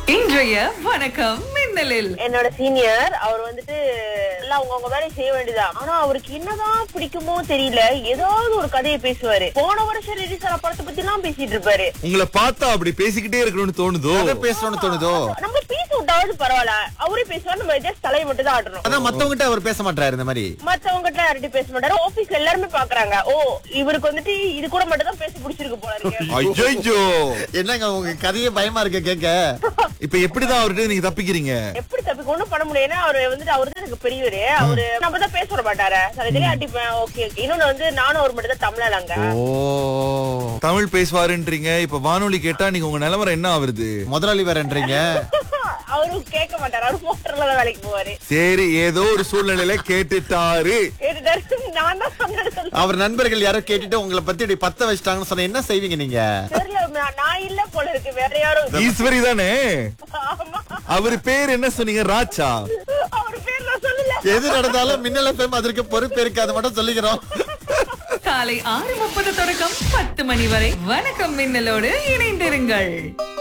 இன்றைய வணக்கம் மின்னலில் என்னோட சீனியர் அவர் வந்துட்டு எல்லாம் அவங்கவுங்க வேலையை செய்ய வேண்டியதான் ஆனா அவருக்கு என்னதான் பிடிக்குமோ தெரியல ஏதாவது ஒரு கதையை பேசுவாரு போன வருஷம் ரிலீஸ் ஆன படத்தை பத்தி எல்லாம் பேசிட்டு இருப்பாரு உங்களை பார்த்தா அப்படி பேசிக்கிட்டே இருக்கணும்னு தோணுதோ கதை பேசணும்னு தோணுதோ நம்ம பேச விட்டாவது பரவாயில்ல அவரே பேசுவாரு நம்ம ஜஸ்ட் தலையை மட்டும் தான் ஆட்டணும் அதான் மத்தவங்கிட்ட அவர் பேச மாட்டாரு இந்த மாதிரி மத்தவங்க கிட்ட யார்கிட்டயும் பேச மாட்டாரு ஆபீஸ்ல எல்லாருமே பாக்குறாங்க ஓ இவருக்கு வந்துட்டு இது கூட மட்டும் தான் பேசி பிடிச்சிருக்கு போல இருக்கு ஐயோ என்னங்க உங்க கதையே பயமா இருக்கு கேட்க இப்ப எப்படிதான் அவர்கிட்ட நீங்க தப்பிக்கிறீங்க எப்படி தப்பி ஒண்ணும் பண்ண முடியும்னா அவரு வந்துட்டு அவரு தான் எனக்கு பெரியவரு அவரு நம்ம தான் பேச விட மாட்டாரு சரி அடிப்பேன் ஓகே இன்னொன்னு வந்து நானும் அவர் மட்டும் தான் தமிழாங்க ஓ தமிழ் பேசுவாருன்றீங்க இப்ப வானொலி கேட்டா நீங்க உங்க நிலவரம் என்ன ஆகுறது முதலாளி வேறன்றீங்க அவரும் கேட்க மாட்டாரு அவரு மோட்டர்ல தான் வேலைக்கு போவாரு சரி ஏதோ ஒரு சூழ்நிலையில கேட்டுட்டாரு கேட்டுட்டாரு நான் தான் சொன்னேன்னு சொல்லி அவர் நண்பர்கள் யாரோ கேட்டுட்டு உங்களை பத்தி இப்படி பத்த வச்சிட்டாங்கன்னு சொன்ன என்ன செய்வீங்க நீங்க தெரியல நான் நான் இல்ல போல இருக்கு வேற யாரும் ஈஸ்வரி தானே ஆமா அவர் பேர் என்ன சொன்னீங்க ராச்சா அவர் பேர் நான் சொல்லல எது நடந்தாலும் மின்னல் எஃப்எம் அதற்கு பொறுப்பு இருக்கு அதை மட்டும் சொல்லிக்கிறோம் காலை ஆறு முப்பது தொடக்கம் பத்து மணி வரை வணக்கம் மின்னலோடு இணைந்திருங்கள்